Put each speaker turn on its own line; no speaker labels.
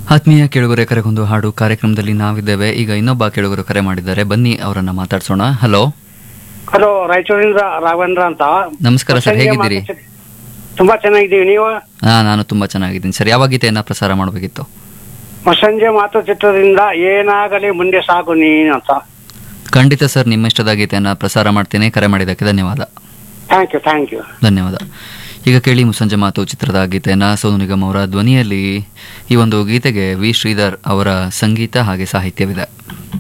ಆತ್ಮೀಯ ಕೇಳುಗರೆ ಕರೆಗೊಂದು ಹಾಡು ಕಾರ್ಯಕ್ರಮದಲ್ಲಿ ನಾವಿದ್ದೇವೆ ಈಗ ಇನ್ನೊಬ್ಬ ಕೇಳುಗರು ಕರೆ ಮಾಡಿದ್ದಾರೆ ಬನ್ನಿ ಅವರನ್ನ ಮಾತಾಡ್ಸೋಣ ಹಲೋ
ಹಲೋ ರಾಯಚೂರಿಂದ ರಾಘವೇಂದ್ರ ಅಂತ
ನಮಸ್ಕಾರ ಸರ್,
ಸಂಜೆ
ಹೇಗಿದ್ದೀರಿ?
ಮಾತಾಡ್ತಿದ್ದೀನಿ. ತುಂಬಾ ಚೆನ್ನಾಗಿದ್ದೀವಿ ನೀವು
ಹಾ ನಾನು ತುಂಬಾ ಚೆನ್ನಾಗಿದ್ದೀನಿ ಸರ್ ಯಾವ ಗೀತೆಯನ್ನ ಪ್ರಸಾರ ಮಾಡಬೇಕಿತ್ತು
ಸಂಜೆ ಮಾತು ಚಿತ್ರದಿಂದ ಏನಾಗಲಿ ಮುಂದೆ ಸಾಗು ನೀನು ಅಂತ
ಖಂಡಿತ ಸರ್ ನಿಮ್ಮ ಇಷ್ಟದ ಗೀತೆಯನ್ನ ಪ್ರಸಾರ ಮಾಡ್ತೇನೆ ಕರೆ ಮಾಡಿದ್ದಕ್ಕೆ ಧನ್ಯವಾದ
ಥ್ಯಾಂಕ್ ಯು ಥ್ಯಾಂಕ್ ಯು
ಧನ್ಯವಾದ ಈಗ ಕೇಳಿ ಮುಸ್ಸಂಜೆ ಮಾತು ಚಿತ್ರದ ಗೀತೆಯನ್ನ ಸೋನು ನಿಗಮ್ ಅವರ ಧ್ವನಿಯಲ್ಲಿ ಈ ಒಂದು ಗೀತೆಗೆ ವಿ ಶ್ರೀಧರ್ ಅವರ ಸಂಗೀತ ಹಾಗೆ ಸಾಹಿತ್ಯವಿದೆ